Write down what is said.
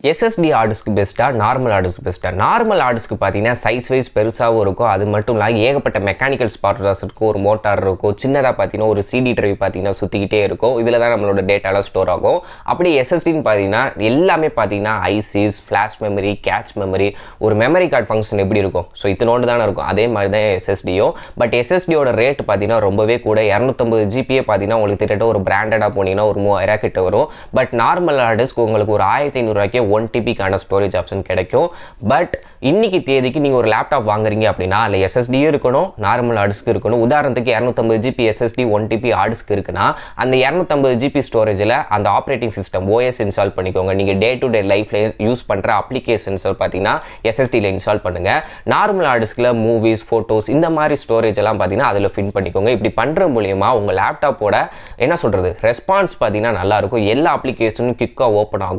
SST ஆர்டிஸ்க்கு பெஸ்ட்டாக normal ஆர்டிஸ்க்கு பெஸ்ட்டாக normal ஆர்டிஸ்க்கு பார்த்தீங்கன்னா சைஸ் வைஸ் பெருசாகவும் இருக்கும் அது மட்டும் இல்லாமல் ஏகப்பட்ட மெக்கானிக்கல் ஸ்பார்ட்ஸ் இருக்கும் ஒரு மோட்டார் இருக்கும் சின்னதாக பார்த்தீங்கன்னா ஒரு சிடி ட்ரைவ் பார்த்தீங்கன்னா சுற்றிக்கிட்டே இருக்கும் இதில் தான் நம்மளோட டேட்டாலாம் ஸ்டோர் ஆகும் அப்படி எஸ்எஸ்டின்னு பார்த்தீங்கன்னா எல்லாமே பார்த்தீங்கன்னா ஐசிஸ் ஃப்ளாஷ் மெமரி கேட்ச் மெமரி ஒரு மெமரி கார்டு ஃபங்க்ஷன் எப்படி இருக்கும் ஸோ இத்தனோண்டு தானே இருக்கும் அதே மாதிரி தான் எஸ்எஸ்டியும் பட் எஸ்எஸ்டியோட ரேட் பார்த்தீங்கன்னா ரொம்பவே கூட இரநூத்தம்பது ஜிபியே பார்த்தீங்கன்னா உங்களுக்கு திட்டத்தட்ட ஒரு பிராண்டடாக போனீங்கன்னா ஒரு மூவாயிரம் கிட்ட வரும் பட் நார்மல் ஹார்டிஸ்க்கு உங்களுக்கு ஒரு ஆயிரத்தி ஐநூறுரூவாய்க்கே ஒன் டிபிக்கான ஸ்டோரேஜ் ஆப்ஷன் கிடைக்கும் பட் இன்னைக்கு தேதிக்கு நீங்கள் ஒரு லேப்டாப் வாங்குறீங்க அப்படின்னா அதில் எஸ்எஸ்டியும் இருக்கணும் நார்மல் ஹார்டிஸ்க்கு இருக்கணும் உதாரணத்துக்கு இரநூத்தம்பது GB SSD one TB hard disk இருக்குன்னா அந்த இரநூத்தம்பது ஜிபி ஸ்டோரேஜில் அந்த ஆப்ரேட்டிங் சிஸ்டம் ஓஎஸ் இன்ஸ்டால் பண்ணிக்கோங்க நீங்கள் டே டு டே லைஃப்பில் யூஸ் பண்ணுற அப்ளிகேஷன்ஸ் பார்த்தீங்கன்னா எஸ்எஸ்டியில் இன்ஸ்டால் பண்ணுங்கள் நார்மல் ஹார்டிஸ்கில் மூவிஸ் ஃபோட்டோஸ் இந்த மாதிரி ஸ்டோரேஜ் எல்லாம் பார்த்தீங்கன்னா அதில் ஃபின் பண்ணிக்கோங்க இப்படி பண்ணுற மூலியமாக உங்கள் லேப்டாப்போட என்ன சொல்கிறது ரெஸ்பான்ஸ் பார்த்தீங்கன்னா நல்லாயிருக்கும் எல்லா அப்ளிகேஷனும் கிக்காக ஓப்பன் ஆகும்